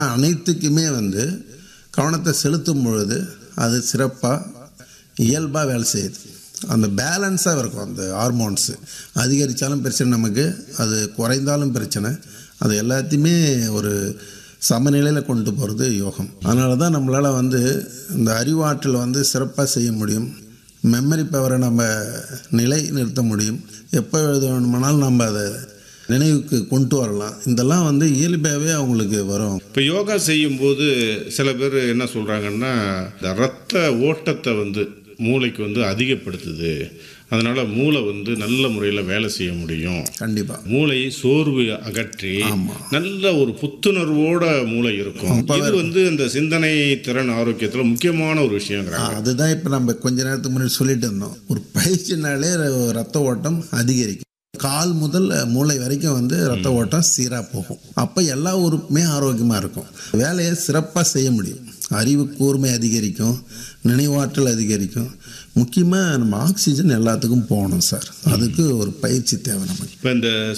அனைத்துக்குமே வந்து கவனத்தை செலுத்தும் பொழுது அது சிறப்பாக இயல்பாக வேலை செய்யுது அந்த பேலன்ஸாக இருக்கும் அந்த ஹார்மோன்ஸு அதிகரித்தாலும் பிரச்சனை நமக்கு அது குறைந்தாலும் பிரச்சனை அது எல்லாத்தையுமே ஒரு சமநிலையில் கொண்டு போகிறது யோகம் அதனால தான் நம்மளால் வந்து இந்த அறிவாற்றல் வந்து சிறப்பாக செய்ய முடியும் மெமரி பவரை நம்ம நிலை நிறுத்த முடியும் எப்போ எழுத வேணுமானாலும் நம்ம அதை நினைவுக்கு கொண்டு வரலாம் இதெல்லாம் வந்து இயல்பாகவே அவங்களுக்கு வரும் இப்போ யோகா செய்யும்போது சில பேர் என்ன சொல்கிறாங்கன்னா இந்த ரத்த ஓட்டத்தை வந்து மூளைக்கு வந்து அதிகப்படுத்துது அதனால் மூளை வந்து நல்ல முறையில் வேலை செய்ய முடியும் கண்டிப்பாக மூளையை சோர்வு அகற்றி நல்ல ஒரு புத்துணர்வோட மூளை இருக்கும் இது வந்து இந்த சிந்தனை திறன் ஆரோக்கியத்தில் முக்கியமான ஒரு விஷயங்கிறாங்க அதுதான் இப்போ நம்ம கொஞ்ச நேரத்துக்கு முன்னாடி சொல்லிட்டு இருந்தோம் ஒரு பயிற்சினாலே ர- ரத்த ஓட்டம் அதிகரிக்கும் கால் முதல் மூளை வரைக்கும் வந்து ரத்த ஓட்டம் சீராக போகும் அப்போ எல்லா உறுப்புமே ஆரோக்கியமாக இருக்கும் வேலையை சிறப்பாக செய்ய முடியும் அறிவு கூர்மை அதிகரிக்கும் நினைவாற்றல் அதிகரிக்கும் முக்கியமாக நம்ம ஆக்சிஜன் எல்லாத்துக்கும் போகணும் சார் அதுக்கு ஒரு பயிற்சி தேவை நமக்கு இப்போ இந்த